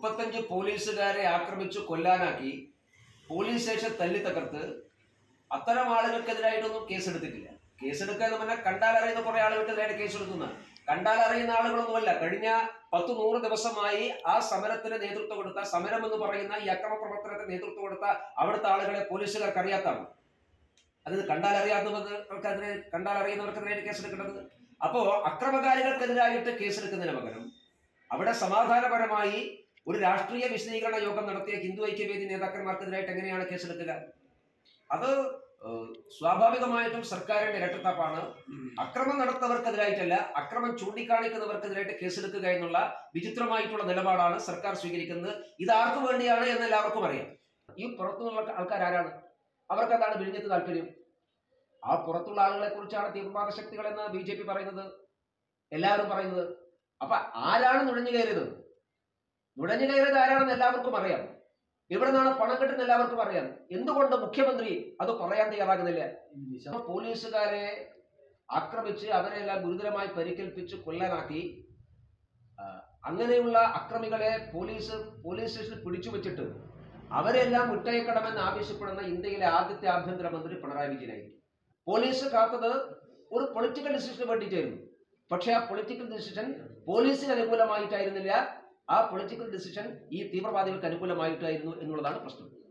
മുപ്പത്തഞ്ച് പോലീസുകാരെ ആക്രമിച്ചു കൊല്ലാനാക്കി പോലീസ് സ്റ്റേഷൻ തല്ലി തകർത്ത് അത്തരം ആളുകൾക്കെതിരായിട്ടൊന്നും കേസെടുത്തിട്ടില്ല കേസെടുക്കുക എന്ന് പറഞ്ഞാൽ കണ്ടാൽ അറിയുന്ന കുറെ ആളുകൾക്കെതിരായിട്ട് കേസെടുക്കുന്ന കണ്ടാൽ അറിയുന്ന ആളുകളൊന്നുമല്ല കഴിഞ്ഞ പത്ത് നൂറ് ദിവസമായി ആ സമരത്തിന് നേതൃത്വം കൊടുത്ത സമരം എന്ന് പറയുന്ന ഈ അക്രമ പ്രവർത്തനത്തിന് നേതൃത്വം കൊടുത്ത അവിടുത്തെ ആളുകളെ പോലീസുകാർക്ക് അറിയാത്താണ് അത് കണ്ടാൽ അറിയാവുന്നവർക്കെതിരെ കണ്ടാൽ അറിയുന്നവർക്കെതിരെ കേസെടുക്കേണ്ടത് അപ്പോ അക്രമകാരികൾക്കെതിരായിട്ട് കേസെടുക്കുന്നതിന് പകരം അവിടെ സമാധാനപരമായി ഒരു രാഷ്ട്രീയ വിശദീകരണ യോഗം നടത്തിയ ഹിന്ദു ഐക്യവേദി നേതാക്കന്മാർക്കെതിരായിട്ട് എങ്ങനെയാണ് കേസെടുക്കുക അത് ഏഹ്, സ്വാഭാവികമായിട്ടും സർക്കാരിന്റെ ഇരട്ടത്താപ്പാണ് അക്രമം നടത്തുന്നവർക്കെതിരായിട്ടല്ല അക്രമം ചൂണ്ടിക്കാണിക്കുന്നവർക്കെതിരായിട്ട് കേസെടുക്കുക എന്നുള്ള വിചിത്രമായിട്ടുള്ള നിലപാടാണ് സർക്കാർ സ്വീകരിക്കുന്നത് ഇത് ആർക്കു വേണ്ടിയാണ് എന്ന് എല്ലാവർക്കും അറിയാം ഈ പുറത്തുനിന്നുള്ള ആൾക്കാർ ആരാണ് അവർക്ക് എന്താണ് വിഴിഞ്ഞത്ത് താല്പര്യം ആ പുറത്തുള്ള ആളുകളെ കുറിച്ചാണ് തീവ്രവാദ ശക്തികൾ എന്ന് ബി ജെ പി പറയുന്നത് എല്ലാവരും പറയുന്നത് അപ്പൊ ആരാണ് നുഴഞ്ഞു കയറിയത് നുഴഞ്ഞു കയറിയത് ആരാണെന്ന് എല്ലാവർക്കും അറിയാം എവിടെ നിന്നാണ് പണം കിട്ടുന്ന എല്ലാവർക്കും അറിയാം എന്തുകൊണ്ട് മുഖ്യമന്ത്രി അത് പറയാൻ തയ്യാറാകുന്നില്ല അപ്പൊ പോലീസുകാരെ ആക്രമിച്ച് അവരെല്ലാം ഗുരുതരമായി പരിക്കേൽപ്പിച്ച് കൊല്ലാനാക്കി ആ, അങ്ങനെയുള്ള അക്രമികളെ പോലീസ് പോലീസ് സ്റ്റേഷനിൽ പിടിച്ചു വെച്ചിട്ട് അവരെല്ലാം വിട്ടയക്കണമെന്ന് ആവശ്യപ്പെടുന്ന ഇന്ത്യയിലെ ആദ്യത്തെ ആഭ്യന്തരമന്ത്രി പിണറായി വിജയനായിരിക്കും പോലീസ് കാത്തത് ഒരു പൊളിറ്റിക്കൽ ഡിസിഷന് വേണ്ടിയിട്ടായിരുന്നു പക്ഷെ ആ പൊളിറ്റിക്കൽ ഡിസിഷൻ പോലീസിന് അനുകൂലമായിട്ടായിരുന്നില്ല ആ പൊളിറ്റിക്കൽ ഡിസിഷൻ ഈ തീവ്രവാദികൾക്ക് അനുകൂലമായിട്ടായിരുന്നു എന്നുള്ളതാണ് പ്രശ്നം